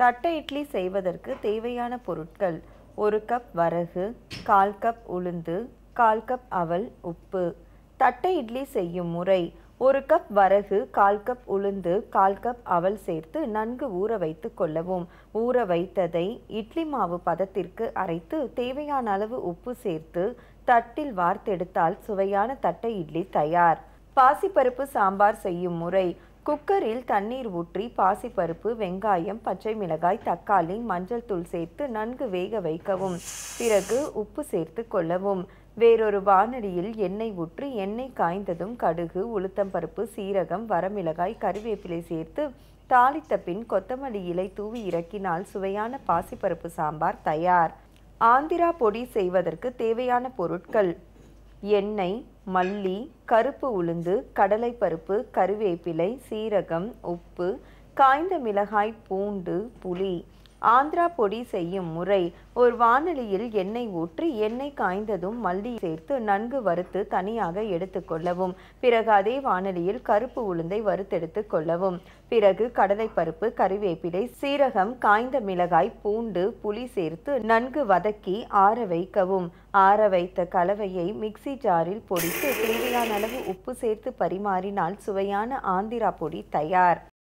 தட்டை இட்லி செய்வதற்கு தேவையான பொருட்கள் ஒரு கப் வரகு கால் கப் உளுந்து கால் கப் அவல் உப்பு தட்டை இட்லி செய்யும் முறை ஒரு கப் வரகு கால் கப் உளுந்து கால் கப் அவல் சேர்த்து நன்கு ஊற வைத்து கொள்ளவும் ஊற வைத்ததை இட்லி மாவு பதத்திற்கு அரைத்து தேவையான அளவு உப்பு சேர்த்து தட்டில் வார்த்தெடுத்தால் சுவையான தட்டை இட்லி தயார் பாசிப்பருப்பு சாம்பார் செய்யும் முறை குக்கரில் தண்ணீர் ஊற்றி பாசிப்பருப்பு வெங்காயம் பச்சை மிளகாய் தக்காளி மஞ்சள் தூள் சேர்த்து நன்கு வேக வைக்கவும் பிறகு உப்பு சேர்த்து கொள்ளவும் வேறொரு வானடியில் எண்ணெய் ஊற்றி எண்ணெய் காய்ந்ததும் கடுகு உளுத்தம்பருப்பு சீரகம் வரமிளகாய் கறிவேப்பிலை சேர்த்து தாளித்த பின் கொத்தமல்லி இலை தூவி இறக்கினால் சுவையான பாசிப்பருப்பு சாம்பார் தயார் ஆந்திரா பொடி செய்வதற்கு தேவையான பொருட்கள் எண்ணெய் மல்லி கருப்பு உளுந்து கடலைப்பருப்பு கருவேப்பிலை சீரகம் உப்பு காய்ந்த மிளகாய் பூண்டு புளி ஆந்திரா பொடி செய்யும் முறை ஒரு வானலியில் எண்ணெய் ஊற்றி எண்ணெய் காய்ந்ததும் மல்லி சேர்த்து நன்கு வறுத்து தனியாக எடுத்துக்கொள்ளவும் பிறகு அதே வானலியில் கருப்பு உளுந்தை வறுத்தெடுத்து கொள்ளவும் பிறகு கடலைப்பருப்பு கறிவேப்பிலை சீரகம் காய்ந்த மிளகாய் பூண்டு புளி சேர்த்து நன்கு வதக்கி ஆற வைக்கவும் ஆற வைத்த கலவையை மிக்சி ஜாரில் பொடித்து தேவையான அளவு உப்பு சேர்த்து பரிமாறினால் சுவையான ஆந்திரா பொடி தயார்